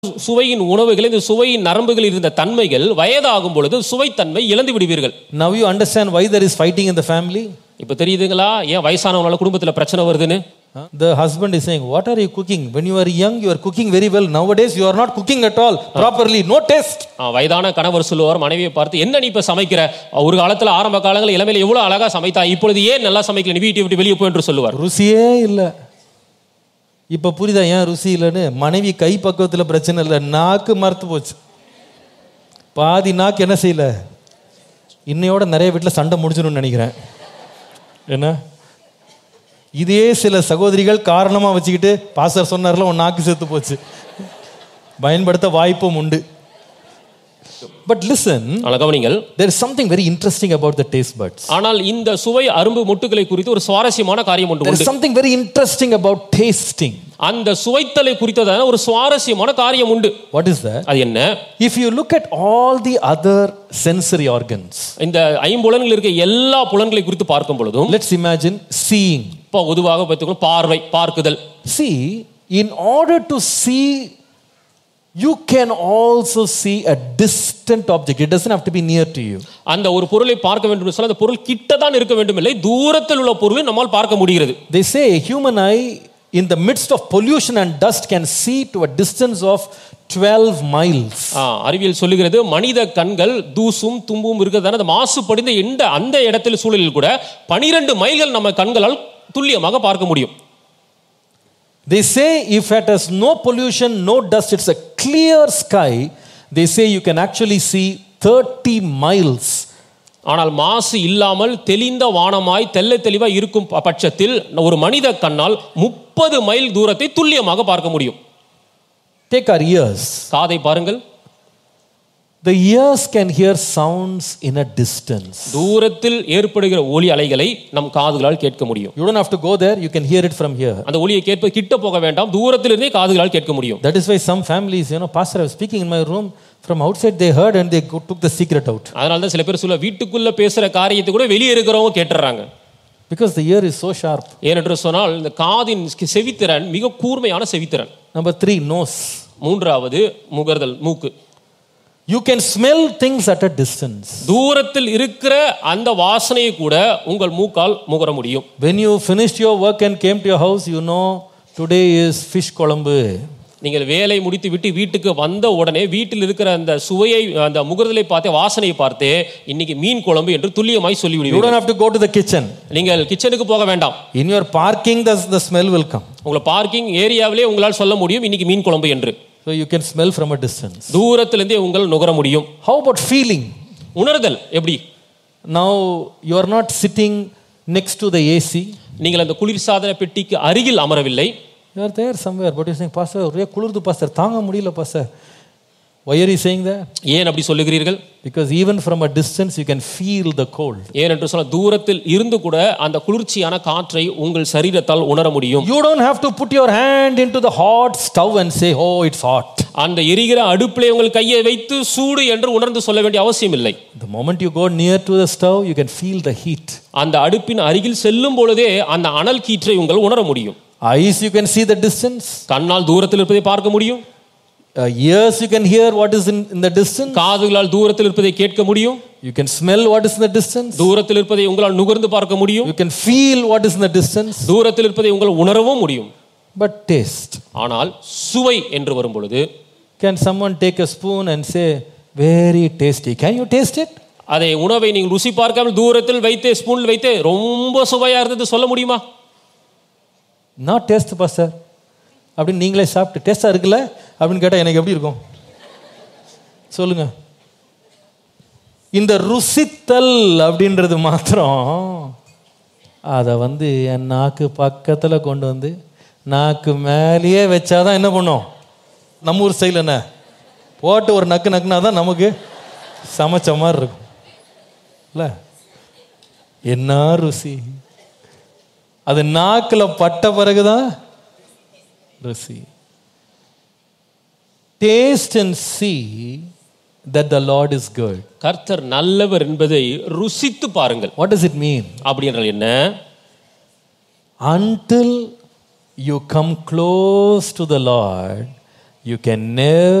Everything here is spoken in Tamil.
சுவையின் உணவுகள் இந்த சுவையின் நரம்புகளில் இருந்த தன்மைகள் வயதாகும் பொழுது சுவைத்தன்மை இழந்து விடுவீர்கள் Now you understand why there is fighting in the family? இப்ப தெரியுதுங்களா ஏன் வயசானவங்களால குடும்பத்துல பிரச்சனை வருதுன்னு Huh? The husband is saying, What are you cooking? When you are young, you are cooking very well. Nowadays, you are not cooking at all properly. No taste. ஆ, வயதான கணவர் சொல்லுவார் மனைவியை பார்த்து என்ன நீ இப்ப சமைக்கிற ஒரு காலத்துல ஆரம்ப காலங்களில் இளமையில எவ்வளவு அழகா சமைத்தா இப்பொழுது ஏன் நல்லா சமைக்கல நீ வீட்டை விட்டு வெளியே போ என்று சொல்லுவார் ருசியே இல்லை இப்போ புரியுதா ஏன் ருசி இல்லைன்னு மனைவி கை பக்குவத்தில் பிரச்சனை இல்லை நாக்கு மறுத்து போச்சு பாதி நாக்கு என்ன செய்யல இன்னையோட நிறைய வீட்டில் சண்டை முடிஞ்சிடும்னு நினைக்கிறேன் என்ன இதே சில சகோதரிகள் காரணமாக வச்சுக்கிட்டு பாஸ்டர் சொன்னார்ல உன் நாக்கு செத்து போச்சு பயன்படுத்த வாய்ப்பும் உண்டு பட் லிசன் ஆனா கவனிங்கள் there is something very interesting about the taste buds ஆனால் இந்த சுவை அரும்பு முட்டுகளை குறித்து ஒரு சுவாரஸ்யமான காரியம் ஒன்று there உண்டு is something very interesting about tasting அந்த சுவைத்தலை குறித்ததான ஒரு சுவாரஸ்யமான காரியம் உண்டு what is that அது என்ன If you look at all the other sensory organs, இந்த ஐம்புலன்கள் இருக்க எல்லா புலன்களை குறித்து பார்க்கும் பொழுதும் let's imagine seeing. இப்போ பொதுவாக பார்த்துக்கணும் பார்வை பார்க்குதல் See, in order to see, you can also see a distant object. It doesn't have to be near to you. அந்த ஒரு பொருளை பார்க்க வேண்டும் என்று சொன்னால் அந்த பொருள் கிட்ட தான் இருக்க வேண்டும் இல்லை தூரத்தில் உள்ள பொருளை நம்மால் பார்க்க முடிகிறது They say a human eye, in the midst of pollution and dust, can see to a distance of 12 miles. ஆ, அறிவியல் சொல்லுகிறது மனித கண்கள் தூசும் தும்பும் இருக்கிறதான அந்த மாசுபடிந்த எந்த அந்த இடத்தில் சூழலில் கூட பனிரெண்டு மைல்கள் நம்ம கண்களால் துல்லியமாக பார்க்க முடியும் They say if it has no pollution, no dust, it's a clear sky, they say you can actually see 30 miles. ஆனால் மாசு இல்லாமல் தெளிந்த வானமாய் தெல்ல தெளிவாய் இருக்கும் ப- பட்சத்தில் ஒரு மனித கண்ணால் முப்பது மைல் தூரத்தை துல்லியமாக பார்க்க முடியும் Take our ears. காதை பாருங்கள் The ears can hear sounds in a distance. தூரத்தில் ஏற்படுகிற ஒலி அலைகளை நம் காதுகளால் கேட்க முடியும் You don't have to go there, you can hear it from here. அந்த ஒலியை கேட்ப கிட்ட போக வேண்டாம் தூரத்திலிருந்தே காதுகளால் கேட்க முடியும் That is why some families, you know, Pastor, I was speaking in my room, from outside they heard and they go- took the secret out. அதனால தான் சில பேர் சொல்ல வீட்டுக்குள்ள பேசுற காரியத்தை கூட வெளியே இருக்கிறவங்க கேட்டுறாங்க Because the ear is so sharp. ஏனென்று சொன்னால் இந்த காதின் செவித்திறன் மிக கூர்மையான செவித்திறன் Number three, nose. மூன்றாவது முகர்தல் மூக்கு You can smell things at a distance. தூரத்தில் இருக்கிற அந்த வாசனையை கூட உங்கள் மூக்கால் முகர முடியும் When you finished your work and came to your house, you know today is fish kolambu. நீங்கள் வேலை முடித்து விட்டு வீட்டுக்கு வந்த உடனே வீட்டில் இருக்கிற அந்த சுவையை அந்த முகர்தலை பார்த்தே வாசனையை பார்த்தே இன்னைக்கு மீன் குழம்பு என்று துல்லியமாய் You சொல்லிவிடுவீர்கள் don't have to go to the kitchen. நீங்கள் கிச்சனுக்கு போக வேண்டாம் In your parking, the, the smell will come. உங்களை பார்க்கிங் ஏரியாவிலே உங்களால் சொல்ல முடியும் இன்னைக்கு மீன் குழம்பு என்று So you can smell from a distance. தூரத்திலிருந்தே உங்கள் நுகர முடியும் How about feeling? உணர்தல் எப்படி Now you are not sitting next to the AC. நீங்கள் அந்த குளிர்சாதன பெட்டிக்கு அருகில் அமரவில்லை You are there somewhere, but you're saying, Pastor, ஒரே குளிர்து Pastor, தாங்க முடியல Pastor. Why are you saying that? ஏன் அப்படி சொல்லுகிறீர்கள் Because even from a distance, you can feel the cold. ஏனென்று சொன்ன தூரத்தில் இருந்து கூட அந்த குளிர்ச்சியான காற்றை உங்கள் சரீரத்தால் உணர முடியும் You don't have to put your hand into the hot stove and say, oh, it's hot. அந்த எரிகிற அடுப்பிலே உங்கள் கையை வைத்து சூடு என்று உணர்ந்து சொல்ல வேண்டிய அவசியம் இல்லை The moment you go near to the stove, you can feel the heat. அந்த அடுப்பின் அருகில் செல்லும் பொழுதே அந்த அனல் கீற்றை உங்கள் உணர முடியும் Eyes, you can see the distance. கண்ணால் தூரத்தில் இருப்பதை பார்க்க முடியும் Uh, ears, you can hear what is in, in the distance. காதுகளால் தூரத்தில் இருப்பதை கேட்க முடியும் You can smell what is in the distance. தூரத்தில் இருப்பதை உங்களால் நுகர்ந்து பார்க்க முடியும் You can feel what is in the distance. தூரத்தில் இருப்பதை உங்கள் உணரவும் முடியும் But taste. ஆனால் சுவை என்று வரும் பொழுது Can someone take a spoon and say, very tasty? Can you taste it? அதை உணவை நீங்கள் ருசி பார்க்காமல் தூரத்தில் வைத்து ஸ்பூனில் வைத்து ரொம்ப சுவையா இருந்தது சொல்ல முடியுமா Not taste, Pastor. அப்படின்னு நீங்களே சாப்பிட்டு டேஸ்டாக இருக்குல்ல அப்படின்னு கேட்டால் எனக்கு எப்படி இருக்கும் சொல்லுங்க இந்த ருசித்தல் அப்படின்றது மாத்திரம் அதை வந்து என் நாக்கு பக்கத்தில் கொண்டு வந்து நாக்கு மேலேயே வச்சாதான் என்ன பண்ணும் நம்ம ஊர் ஸ்டைல் என்ன போட்டு ஒரு நக்கு நக்குனா தான் நமக்கு சமைச்ச மாதிரி இருக்கும் இல்லை என்ன ருசி அது நாக்கில் பட்ட பிறகுதான் ருசி taste and see that the lord is good கர்த்தர் நல்லவர் என்பதை ருசித்து பாருங்கள் வாட் does it mean அப்படி என்றால் என்ன until you come close to the lord you can never